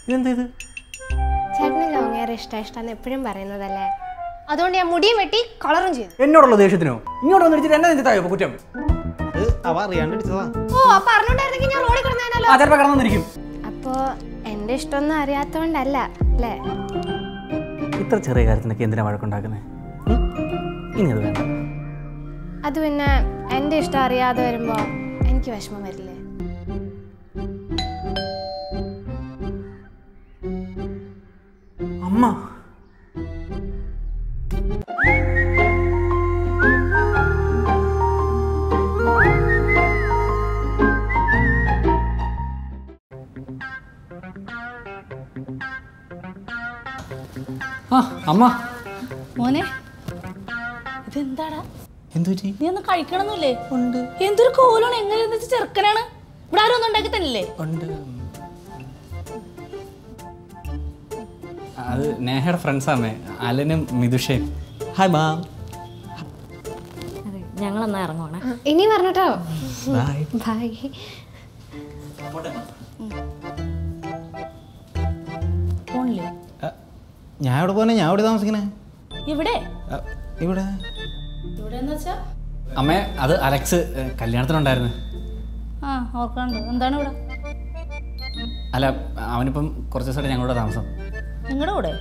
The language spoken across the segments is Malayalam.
ഇതെന്താ ഇത് ചേട്ടന് ലോങ് ഹെയർ ഇഷ്ടം ഇഷ്ടമെന്ന് എപ്പോഴും പറയുന്നതല്ലേ അതുകൊണ്ട് ഞാൻ മുടിയും വെട്ടി കളറും ചെയ്തു എന്നോടുള്ള ദേഷ്യത്തിനോ ഇങ്ങോട്ട് വന്നിട്ട് എന്നെ നെഞ്ചത്തായോ ഇപ്പൊ കുറ്റം അത് അവ അറിയാണ്ട് അടിച്ചതാ ഓ അപ്പൊ അറിഞ്ഞോണ്ടായിരുന്നെങ്കിൽ ഞാൻ റോഡിൽ കിടന്നേനല്ലോ ആ ചിലപ്പോൾ കടന്നിരിക്കും അപ്പോ എന്റെ ഇഷ്ടമൊന്നും അറിയാത്തോണ്ടല്ല അല്ലേ ഇത്ര ചെറിയ കാര്യത്തിനൊക്കെ എന്തിനാ വഴക്കുണ്ടാക്കുന്നത് ഇനി അത് വേണ്ട അത് പിന്നെ എന്റെ ഇഷ്ടം അറിയാതെ വരുമ്പോ എനിക്ക് വിഷമം വരില്ലേ അമ്മ ആ അമ്മ മോനെ ഇതെന്താടാ എന്തു പറ്റി നീ ഒന്നും കഴിക്കണമെന്നില്ലേ ഉണ്ട് എന്തൊരു കോലാണ് എങ്ങനെ ചെറുക്കനാണ് ഇവിടെ ആരും ഒന്നും ഉണ്ടാക്കി തന്നില്ലേ ഉണ്ട് അത് നേഹയുടെ ഫ്രണ്ട്സാമേ അലനും മിതുഷയും ഹായ് മാം ഞങ്ങളെന്നാ ഇറങ്ങുവാണ് ഇനി പറഞ്ഞിട്ടോ ബൈ ബൈ ഫോണില്ലേ ഞാൻ എവിടെ പോകാനാ ഞാൻ എവിടെ താമസിക്കണേ ഇവിടെ ആ, ഇവിടെ ഇവിടെ എന്ന് വെച്ചാ അമ്മേ അത് അലക്സ് ഏ, കല്യാണത്തിനുണ്ടായിരുന്നു ആ ഓർക്കാണ്ട് എന്താണ് ഇവിടെ അല്ല അവനിപ്പം കുറച്ച് ദിവസമായിട്ട് ഞങ്ങളുടെ താമസം നിങ്ങളുടെ കൂടെ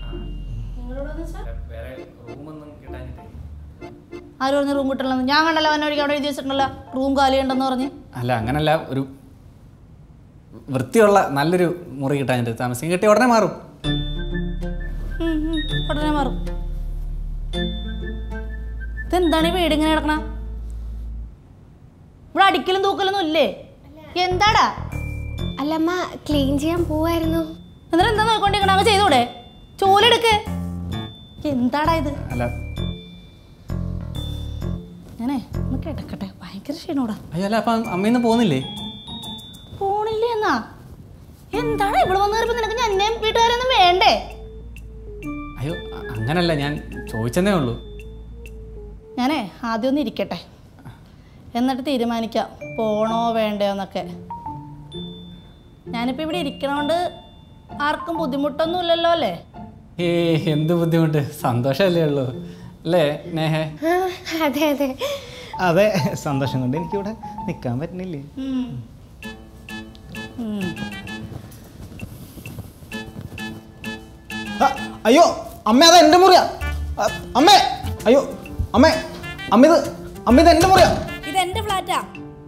ആരും പറഞ്ഞ റൂം കിട്ടണമെന്ന് ഞാൻ കണ്ടല്ലോ അവനെ ഒരിക്കൽ അവിടെ എഴുതി വെച്ചിട്ടുണ്ടല്ലോ റൂം കാലി ഉണ്ടെന്ന് പറഞ്ഞ് അല്ല അങ്ങനല്ല ഒരു വൃത്തിയുള്ള നല്ലൊരു മുറി കിട്ടാൻ താമസിക്കും കിട്ടിയ ഉടനെ മാറും ഉം, ഉം, ഉടനെ മാറും ഇതെന്താണ് ഈ വീട് ഇങ്ങനെ കിടക്കണ ഇവിടെ അടിക്കലും തൂക്കലൊന്നും ഇല്ലേ എന്താടാ അല്ലമ്മ ക്ലീൻ ചെയ്യാൻ പോവായിരുന്നു എന്നിട്ട് എന്താ നോക്കൊണ്ടിരിക്കണ അങ്ങ് ചെയ്തൂടെ ചോലെടുക്ക് എന്താടാ ഇത് അല്ല ഞാനേ ഒന്ന് കിടക്കട്ടെ ഭയങ്കര ക്ഷീണോടാ അയ്യോ അല്ല അപ്പം അമ്മയിന്ന് പോകുന്നില്ലേ പോണില്ലേ എന്നാ എന്താണ് ഇവിടെ വന്ന് കയറിയപ്പോ നിനക്ക് എന്നെയും വീട്ടുകാരൊന്നും വേണ്ടേ അയ്യോ അ- അങ്ങനല്ല ഞാൻ ചോദിച്ചെന്നേ ഉള്ളൂ ഞാനേ ആദ്യം ഒന്ന് ഇരിക്കട്ടെ എന്നിട്ട് തീരുമാനിക്കാം പോണോ വേണ്ടയോ എന്നൊക്കെ ഞാനിപ്പോൾ ഇവിടെ ഇരിക്കണോണ്ട് ആർക്കും ബുദ്ധിമുട്ടൊന്നും ഇല്ലല്ലോ അല്ലേ ഏ എന്ത് ബുദ്ധിമുട്ട് സന്തോഷമല്ലേ ഉള്ളൂ അല്ലേ നേഹേ ആ, അതെ അതെ അതെ സന്തോഷം കൊണ്ട് എനിക്കിവിടെ നിൽക്കാൻ പറ്റുന്നില്ലേ ഉം. ഉം. ആ, അയ്യോ അമ്മ അത് എൻ്റെ മുറിയാ ആ, അമ്മേ അയ്യോ അമ്മേ അമ്മ ഇത് അമ്മ ഇത് എൻ്റെ മുറിയാ ഇത് എൻ്റെ ഫ്ലാറ്റാ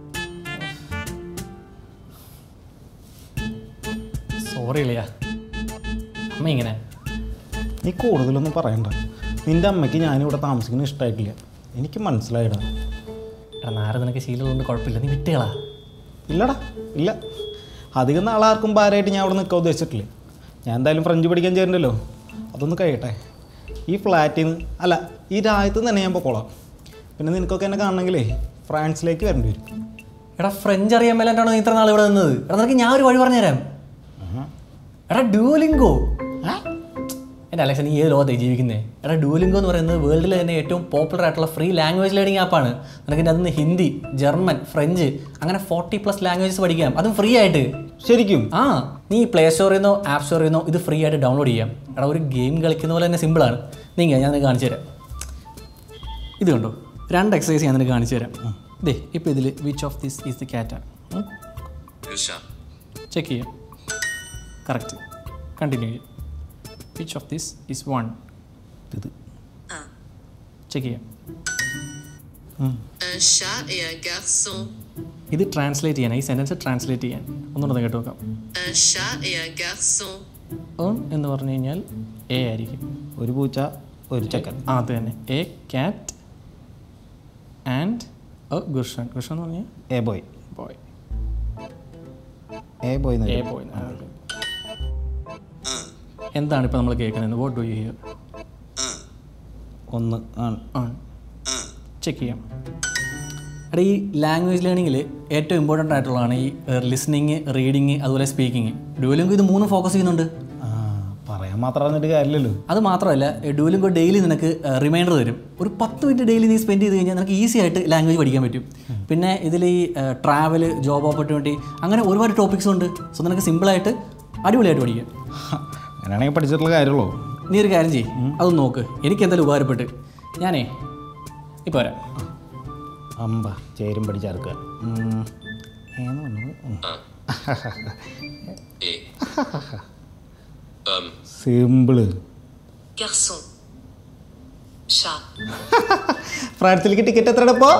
സോറി ഇളിയാ അമ്മ ഇങ്ങനെ നീ കൂടുതലൊന്നും പറയണ്ട നിൻ്റെ അമ്മയ്ക്ക് ഞാനിവിടെ താമസിക്കുന്നത് ഇഷ്ടമായിട്ടില്ല എനിക്ക് മനസ്സിലായിടാ എടാ നാരെ നിനക്ക് ശീലമുള്ളതുകൊണ്ട് കുഴപ്പമില്ല നീ വിട്ടുകളാ ഇല്ലടാ ഇല്ല അധികം നാളാർക്കും ഭാരമായിട്ട് ഞാൻ അവിടെ നിൽക്കാൻ ഉദ്ദേശിച്ചിട്ടില്ല ഞാൻ എന്തായാലും ഫ്രഞ്ച് പഠിക്കാൻ ചേരുന്നല്ലോ അതൊന്ന് കഴിയട്ടെ ഈ ഫ്ലാറ്റിൽ നിന്ന് അല്ല ഈ രാജ്യത്ത് നിന്ന് തന്നെ ഞാൻ പൊക്കോളാം പിന്നെ നിനക്കൊക്കെ എന്നെ കാണണമെങ്കിലേ ഫ്രാൻസിലേക്ക് വരേണ്ടി വരും എടാ ഫ്രഞ്ച് അറിയാൻ മേലാണ്ടാണോ നീ ഇത്ര നാൾ ഇവിടെ നിന്നത് എടാ നിനക്ക് ഞാൻ ഒരു വഴി പറഞ്ഞുതരാം എടാ ഡ്യൂലിംഗോ എൻ്റെ അലക്സ നീ ഏത് ലോകത്താണ് ജീവിക്കുന്നേ എടാ ഡ്യൂലിംഗോ എന്ന് പറയുന്നത് വേൾഡിലെ തന്നെ ഏറ്റവും പോപ്പുലർ ആയിട്ടുള്ള ഫ്രീ ലാംഗ്വേജ് ലേണിംഗ് ആപ്പാണ് നിനക്ക് അതിൽ നിന്ന് ഹിന്ദി ജർമ്മൻ ഫ്രഞ്ച് അങ്ങനെ ഫോർട്ടി പ്ലസ് ലാംഗ്വേജസ് പഠിക്കാം അതും ഫ്രീ ആയിട്ട് ശരിക്കും ആ നീ പ്ലേ സ്റ്റോറിൽ നിന്നോ ആപ്പ് സ്റ്റോറിൽ നിന്നോ ഇത് ഫ്രീ ആയിട്ട് ഡൗൺലോഡ് ചെയ്യാം എടാ ഒരു ഗെയിം കളിക്കുന്ന പോലെ തന്നെ സിമ്പിളാണ് നീങ്ങ ഞാൻ നിനക്ക് കാണിച്ചു തരാം ഇത് കണ്ടോ രണ്ട് എക്സസൈസ് ഞാൻ നിനക്ക് കാണിച്ചു തരാം ദേ ഇപ്പോൾ ഇതിൽ which of this is the ക്യാറ്റാണ് ചെക്ക് ചെയ്യാം കറക്റ്റ് കണ്ടിന്യൂ ചെയ്യാം which of this is one ഇത് ചെക്ക് ചെയ്യാം ഉം. Un chat et un garçon. ഇത് ട്രാൻസ്ലേറ്റ് ചെയ്യാൻ ഈ സെൻറ്റൻസ് ട്രാൻസ്ലേറ്റ് ചെയ്യാൻ ഒന്നുകൂടെ കേട്ട് നോക്കാം Un chat et un garçon. ഓൺ എന്ന് പറഞ്ഞു കഴിഞ്ഞാൽ എ ആയിരിക്കും ഒരു പൂച്ച ഒരു ചക്കൻ ആ അത് തന്നെ എ ക്യാറ്റ് ആൻഡ് എ ഗുർഷൻ ഗുർഷൻ എന്ന് പറഞ്ഞാൽ a boy boy a boy a boy എന്താണ് ഇപ്പോൾ നമ്മൾ കേൾക്കുന്നത് വോട്ട് ഡു യു ഹിയർ ഒന്ന് ആണ് ആണ് ചെക്ക് ചെയ്യാം എടാ ഈ ലാംഗ്വേജ് ലേണിങ്ങിൽ ഏറ്റവും ഇമ്പോർട്ടൻ്റ് ആയിട്ടുള്ളതാണ് ഈ ലിസണിങ് റീഡിങ് അതുപോലെ സ്പീക്കിങ് ഡുവലിംഗ് ഇത് മൂന്നും ഫോക്കസ് ചെയ്യുന്നുണ്ട് ആ പറയാൻ മാത്രം പറഞ്ഞിട്ട് കാര്യമില്ലല്ലോ അത് മാത്രമല്ല ഡുവലിംഗോ ഡെയിലി നിനക്ക് റിമൈൻഡർ തരും ഒരു പത്ത് മിനിറ്റ് ഡെയിലി നീ സ്പെൻഡ് ചെയ്ത് കഴിഞ്ഞാൽ നിനക്ക് ഈസി ആയിട്ട് ലാംഗ്വേജ് പഠിക്കാൻ പറ്റും പിന്നെ ഇതിൽ ഈ ട്രാവൽ ജോബ് ഓപ്പർച്യൂണിറ്റി അങ്ങനെ ഒരുപാട് ടോപ്പിക്സ് ഉണ്ട് സോ നിനക്ക് സിമ്പിളായിട്ട് അടിപൊളിയായിട്ട് പഠിക്കാം അങ്ങനെയാണെങ്കിൽ പഠിച്ചിട്ടുള്ള കാര്യമുള്ളൂ നീ ഒരു കാര്യം ചെയ്യ് അതൊന്ന് നോക്ക് എനിക്ക് എന്തായാലും ഉപകാരപ്പെട്ട് ഞാനേ ഇപ്പോൾ വരാം അമ്പ ചേരും പഠിച്ചേർക്കുക ഏന്ന് പറഞ്ഞത് ഉം. Et. Homme. Simple Garçon. Chat. ഫ്രാൻസിലേക്ക് ടിക്കറ്റ് എത്ര ഇപ്പോൾ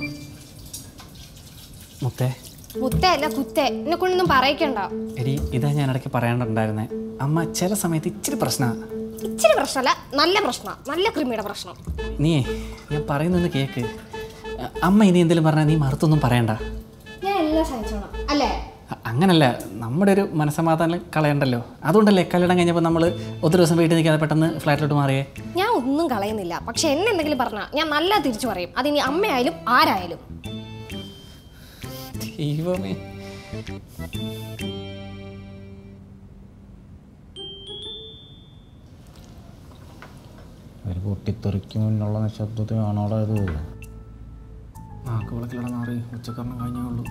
മുത്തേ കുത്തേ അല്ല കുത്തേ എന്നെ കൊണ്ടൊന്നും പറയിക്കണ്ട എടി ഇതാ ഞാൻ ഇടയ്ക്ക് പറയാനുണ്ടായിരുന്നേ അമ്മ ചില സമയത്ത് ഇച്ചിരി പ്രശ്നമാണ് ഇച്ചിരി പ്രശ്നമല്ല നല്ല പ്രശ്നം നല്ല കൃമിയുടെ പ്രശ്നം നീ ഞാൻ പറയുന്നൊന്ന് കേക്ക് അ- അമ്മ ഇനി എന്തെങ്കിലും പറഞ്ഞാൽ നീ മറുത്തൊന്നും പറയണ്ട ഞാൻ എല്ലാം സഹിച്ചോണം അല്ലേ അ- അങ്ങനല്ല നമ്മുടെ ഒരു മനസ്സമാധാനം കളയണ്ടല്ലോ അതുകൊണ്ടല്ലേ കല്യാണം കഴിഞ്ഞപ്പോൾ നമ്മൾ ഒത്തിരി ദിവസം വീട്ടിൽ നിൽക്കാതെ പെട്ടെന്ന് ഫ്ലാറ്റിലോട്ട് മാറിയേ ഞാൻ ഒന്നും കളയുന്നില്ല പക്ഷെ എന്നെ എന്തെങ്കിലും പറഞ്ഞാൽ ഞാൻ നല്ല തിരിച്ചു പറയും അതിനി അമ്മയായാലും ആരായാലും ദൈവമേ ഒരു പൊട്ടിത്തെറിക്ക് മുന്നുള്ള നിശബ്ദതയാണോടാ ഇത് നാക്ക് വിളക്കിലട മാറി ഉച്ചക്കരണം കഴിഞ്ഞേ ഉള്ളൂ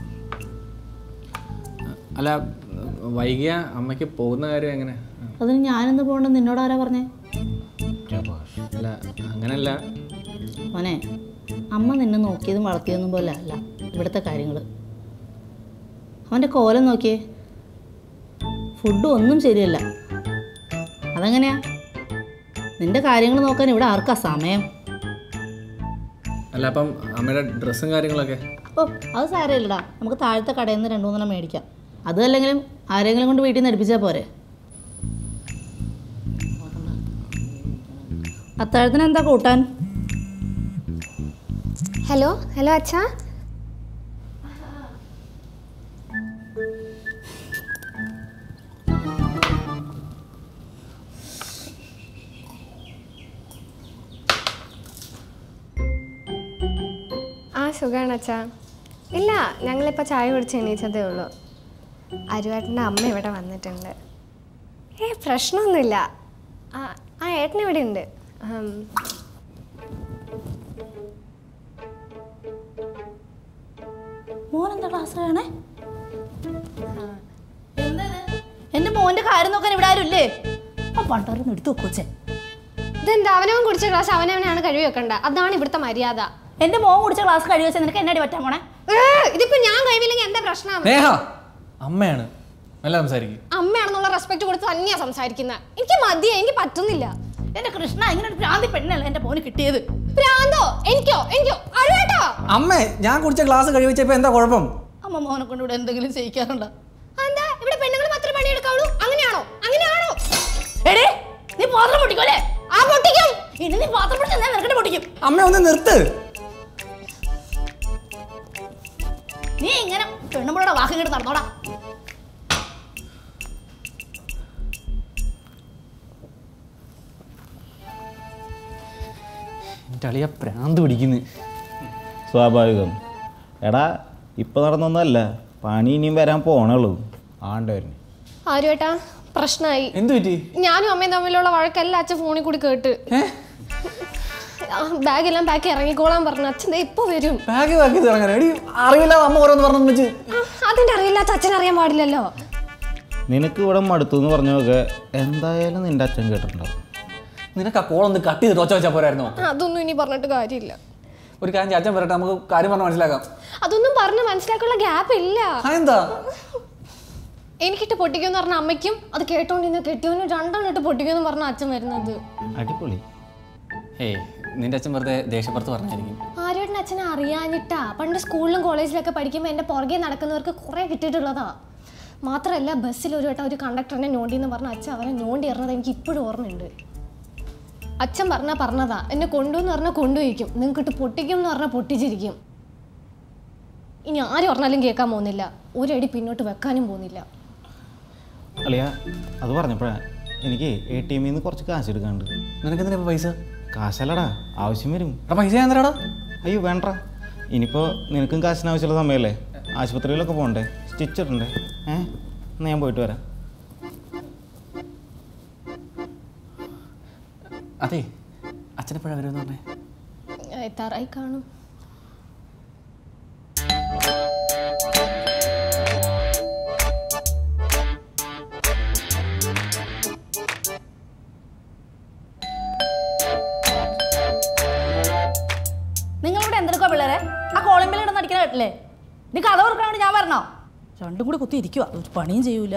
അല്ല വൈകിയ അമ്മയ്ക്ക് പോകുന്ന കാര്യം എങ്ങനെ അതിന് ഞാനെന്ത് പോകണ്ടെന്ന് നിന്നോട് ആരാ പറഞ്ഞേ അല്ല അങ്ങനല്ല മോനെ അമ്മ നിന്നെ നോക്കിയതും വളർത്തിയതൊന്നും പോലെ അല്ല ഇവിടുത്തെ കാര്യങ്ങൾ അവൻ്റെ കോലം നോക്കിയേ ഫുഡും ഒന്നും ശരിയല്ല അതെങ്ങനെയാ നിന്റെ കാര്യങ്ങൾ നോക്കാൻ ഇവിടെ ആർക്കാ സമയം അല്ല അപ്പം അമ്മയുടെ ഡ്രസ്സും കാര്യങ്ങളൊക്കെ ഓ അത് സാരമില്ലടാ നമുക്ക് താഴത്തെ കടയിൽ നിന്ന് രണ്ടു മൂന്നെണ്ണം മേടിക്കാം അതും അല്ലെങ്കിലും ആരെങ്കിലും കൊണ്ട് വീട്ടിൽ നിന്ന് അടുപ്പിച്ചാൽ പോരെ അത്താഴത്തിന് എന്താ കൂട്ടാൻ ഹലോ ഹലോ അച്ഛാ ആ സുഖമാണ് അച്ഛാ ഇല്ല ഞങ്ങളിപ്പോൾ ചായ കുടിച്ച് എണീച്ചതേ ഉള്ളൂ അരുവേട്ടൻ്റെ അമ്മ ഇവിടെ വന്നിട്ടുണ്ട് ഏ പ്രശ്നമൊന്നുമില്ല ആ ആ ഏട്ടൻ ഇവിടെ ഉണ്ട് ഉം. മോൻ എന്താ ക്ലാസ് വേണേ എന്റെ മോന്റെ കാര്യം നോക്കാൻ ഇവിടെ ആരും ഇല്ലേ ആ പണ്ടാരൊന്നും എടുത്തു വെക്കോച്ചേ ഇതെന്താ അവനവൻ കുടിച്ച ഗ്ലാസ് അവനവനാണ് കഴുകി വെക്കണ്ട അതാണ് ഇവിടുത്തെ മര്യാദ എന്റെ മോൻ കുടിച്ച ക്ലാസ് കഴിവ് വെച്ചാൽ നിനക്ക് എന്നടി പറ്റാൻ പോണേ ഏ, ഇതിപ്പോ ഞാൻ കഴിവില്ലെങ്കിൽ എന്താ പ്രശ്നം നേഹ അമ്മയാണ് നല്ല സംസാരിക്കും അമ്മയാണെന്നുള്ള റെസ്പെക്ട് കൊടുത്ത് തന്നെയാ സംസാരിക്കുന്നത് എനിക്ക് മതിയെ എനിക്ക് പറ്റുന്നില്ല എന്റെ കൃഷ്ണ ഇങ്ങനെ ഒരു ഭ്രാന്തി പെണ്ണല്ല എന്റെ മോന് കിട്ടിയത് പ്രാന്തോ എനിക്കോ എനിക്കോ അറിയാട്ടോ അമ്മേ ഞാൻ കുടിച്ച ഗ്ലാസ് കഴിവച്ചപ്പോൾ എന്താ കുഴപ്പം അമ്മ മോനെ കൊണ്ട് ഇവിടെ എന്തെങ്കിലും ചെയ്യിക്കാറുണ്ടോ എന്താ ഇവിടെ പെണ്ണുങ്ങൾ മാത്രമേ പണിയെടുക്കാവുള്ളൂ അങ്ങനെയാണോ അങ്ങനെയാണോ എടേ നീ പാത്രം പൊട്ടിക്കോലേ ആ പൊട്ടിക്കും ഇനി നീ പാത്രം പൊട്ടിച്ച് ഞാൻ നിനക്കിട്ട് പൊട്ടിക്കും അമ്മ ഒന്ന് നിർത്ത് നീ ഇങ്ങനെ പെണ്ണുമ്പോഴുടെ വാക്ക് ഇങ്ങോട്ട് നടന്നോടാ എൻ്റെ അളിയ പ്രാന്ത് പിടിക്കുന്നു സ്വാഭാവികം എടാ ഇപ്പം നടന്നൊന്നല്ല പണി ഇനിയും വരാൻ പോണുള്ളൂ ആണ്ടവരിന് ആരുവേട്ടാ പ്രശ്നമായി എന്ത് പറ്റി ഞാനും അമ്മയും തമ്മിലുള്ള വഴക്കെല്ലാം അച്ഛൻ ഫോണിൽ കൂടി കേട്ട് ബാഗെല്ലാം പാക്ക് ഇറങ്ങിക്കോളാൻ പറഞ്ഞു അച്ഛൻ ദേ ഇപ്പൊ വരും ബാഗ് ബാക്കി ഇറങ്ങാൻ എടി അറിയില്ല അമ്മ ഓരോന്ന് പറഞ്ഞു വെച്ച് ആ, അതിന്റെ അറിയില്ലാത്ത അച്ഛൻ അറിയാൻ പാടില്ലല്ലോ നിനക്ക് ഇവിടെ മടുത്തു എന്ന് പറഞ്ഞൊക്കെ എന്തായാലും നിന്റെ അച്ഛൻ കേട്ടിട്ടുണ്ടാവും നിനക്ക് ആ കോളൊന്ന് കട്ട് ചെയ്ത് ഒച്ച വെച്ചാൽ പോരായിരുന്നോ അതൊന്നും ഇനി പറഞ്ഞിട്ട് കാര്യമില്ല ഒരു കാര്യം ചെയ്യ്, അച്ഛൻ വരട്ടെ നമുക്ക് കാര്യം പറഞ്ഞ് മനസ്സിലാക്കാം അതൊന്നും പറഞ്ഞ് മനസ്സിലാക്കാനുള്ള ഗ്യാപ്പ് ഇല്ല ആ എന്താ എനിക്കിട്ട് പൊട്ടിക്കുമെന്ന് പറഞ്ഞ അമ്മയ്ക്കും അത് കേട്ടോണ്ടിരുന്ന കെട്ടിയവനും രണ്ടെണ്ണം ഇട്ട് പൊട്ടിക്കുമെന്ന് പറഞ്ഞ അച്ഛൻ വരുന്നത് അടിപൊളി ഏയ് നിന്റെ അച്ഛൻ വെറുതെ ദേഷ്യപ്പുറത്ത് പറഞ്ഞായിരിക്കും ആരോടിന് അച്ഛനെ അറിയാഞ്ഞിട്ടാ പണ്ട് സ്കൂളിലും കോളേജിലൊക്കെ പഠിക്കുമ്പോൾ എൻ്റെ പുറകെ നടക്കുന്നവർക്ക് കുറേ കിട്ടിയിട്ടുള്ളതാ മാത്രമല്ല ബസ്സിൽ ഒരു വട്ടം ഒരു കണ്ടക്ടറിനെ ഞോണ്ടി എന്ന് പറഞ്ഞ അച്ഛൻ അവനെ ഞോണ്ടി എറിഞ്ഞത് എനിക്ക് ഇപ്പോഴും ഓർമ്മയുണ്ട് അച്ഛൻ പറഞ്ഞാൽ പറഞ്ഞതാ എന്നെ കൊണ്ടുവന്ന് പറഞ്ഞാൽ കൊണ്ടുപോയിരിക്കും നിങ്ങൾക്കിട്ട് പൊട്ടിക്കും എന്ന് പറഞ്ഞാൽ പൊട്ടിച്ചിരിക്കും ഇനി ആരും പറഞ്ഞാലും കേൾക്കാൻ പോകുന്നില്ല ഒരടി പിന്നോട്ട് വെക്കാനും പോകുന്നില്ല അളിയ അത് പറഞ്ഞപ്പോഴാ എനിക്ക് എ ടി എമ്മിൽ നിന്ന് കുറച്ച് കാശ് എടുക്കാണ്ട് നിനക്ക് എന്തിനാ ഇപ്പൊ പൈസ കാശല്ലടാ ആവശ്യം വരും എടാ പൈസ ഞാൻ തരാടാ അയ്യോ വേണ്ട ഇനിയിപ്പോൾ നിനക്കും കാശിന് ആവശ്യമുള്ള സമയമല്ലേ ആശുപത്രിയിലൊക്കെ പോകണ്ടേ സ്റ്റിച്ച് ഇടണ്ടേ ഏ എന്നാ ഞാൻ പോയിട്ട് വരാം അതെ അച്ഛനെപ്പോഴാണ് വരുമെന്ന് പറഞ്ഞേ എത്താറായി കാണും അടിക്കണ കേട്ടില്ലേ നീ കഥ ഓർക്കണോണ്ട് ഞാൻ പറഞ്ഞോ രണ്ടും കൂടി കുത്തി ഇരിക്കുക ഒരു പണിയും ചെയ്യൂല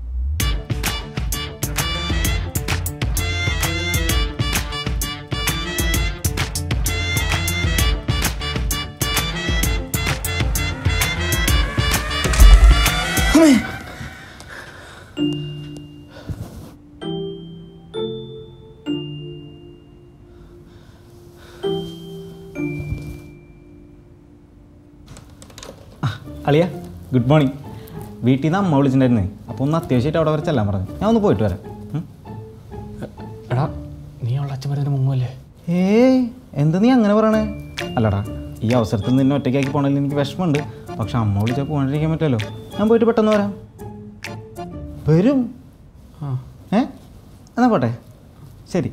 അളിയ ഗുഡ് മോർണിംഗ് വീട്ടിൽ നിന്ന് അമ്മ വിളിച്ചിട്ടുണ്ടായിരുന്നേ അപ്പോൾ ഒന്ന് അത്യാവശ്യമായിട്ട് അവിടെ വരെ ചെല്ലാൻ പറഞ്ഞു ഞാൻ ഒന്ന് പോയിട്ട് വരാം ഉം. എടാ നീ അവളുടെ അച്ഛൻ വരുന്നതിന് മുമ്പല്ലേ ഏയ് എന്താ നീ അങ്ങനെ പറയണേ അല്ലടാ ഈ അവസരത്തിൽ നിന്നെ ഒറ്റയ്ക്കാക്കി പോകണമെങ്കിൽ എനിക്ക് വിഷമമുണ്ട് പക്ഷെ അമ്മ വിളിച്ചാൽ പോകാണ്ടിരിക്കാൻ പറ്റുമല്ലോ ഞാൻ പോയിട്ട് പെട്ടെന്ന് വരാം വരും ആ ഏ എന്നാ പോട്ടെ ശരി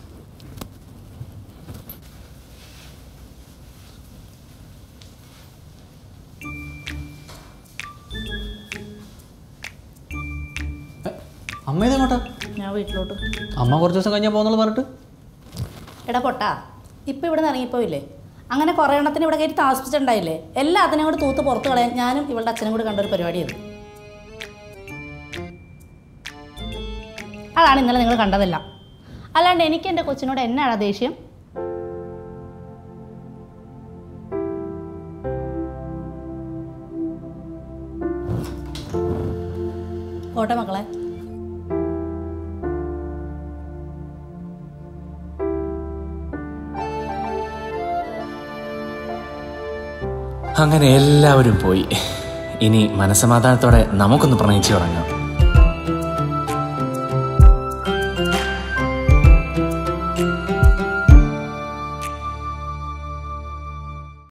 അമ്മ ഇതെങ്ങോട്ടാ ഞാൻ വീട്ടിലോട്ട് അമ്മ കുറച്ച് ദിവസം കഴിഞ്ഞാൽ പോകുന്നുള്ളത് പറഞ്ഞിട്ട് എടാ പൊട്ടാ ഇപ്പം ഇവിടെ നിന്ന് ഇറങ്ങിപ്പോയില്ലേ അങ്ങനെ കുറേ എണ്ണത്തിന് ഇവിടെ കയറ്റി താമസിച്ചിട്ടുണ്ടായില്ലേ എല്ലാത്തിനും കൂടി തൂത്ത് പുറത്ത് കളയാൻ ഞാനും ഇവളുടെ അച്ഛനും കൂടി കണ്ടൊരു പരിപാടി ചെയ്തു അതാണ് ഇന്നലെ നിങ്ങൾ കണ്ടതെല്ലാം അല്ലാണ്ട് എനിക്ക് എൻ്റെ കൊച്ചിനോട് എന്നാണ് ദേഷ്യം പോട്ടെ മക്കളെ അങ്ങനെ എല്ലാവരും പോയി ഇനി മനസമാധാനത്തോടെ നമുക്കൊന്ന് പ്രണയിച്ചു തുടങ്ങാം